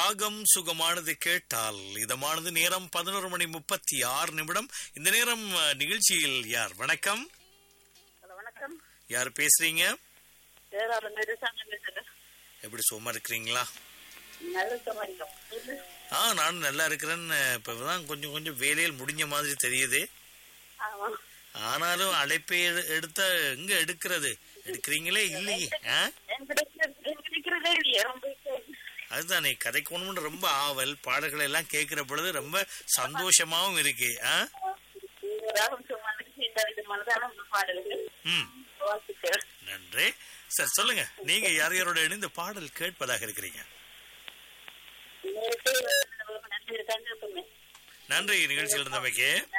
ராகம் சுகமானது கேட்டால் இதமானது நேரம் பதினோரு மணி முப்பத்தி ஆறு நிமிடம் இந்த நேரம் அஹ், நிகழ்ச்சியில் யார் வணக்கம் ஹலோ வணக்கம் யார் பேசுறீங்க வேறாளர் நெடுசாமி பேசுறேன் எப்படி சும்மா இருக்கிறீங்களா நல்ல சமாளிக்கும் ஆ நானும் நல்லா இருக்கிறேன்னு இப்பதான் கொஞ்சம் கொஞ்சம் வேலையில் முடிஞ்ச மாதிரி தெரியுது ஆமா ஆனாலும் அழைப்பை எடு- எடுத்தா எங்க எடுக்கிறது எடுக்கிறீங்களே இல்லையே ஆ? என் கிடைக்கிறது என் கிடைக்கிறதே இல்லையே ரொம்ப அதுதானே கதைக்கணும்னு ரொம்ப ஆவல் பாடல்களை எல்லாம் கேட்கிற பொழுது ரொம்ப சந்தோஷமாவும் இருக்கு ஆ? ராகம் சும்மானுக்கு இந்த விதமானதான ஒரு பாடல்கள் ம் வாழ்த்துக்கள் நன்றி சார் சொல்லுங்க நீங்க யார் யாரோட இணைந்து பாடல் கேட்பதாக இருக்கிறீங்க நேரத்தை நன்றி இருக்காங்க எப்பவுமே நன்றி நிகழ்ச்சியில் இருந்தமைக்கு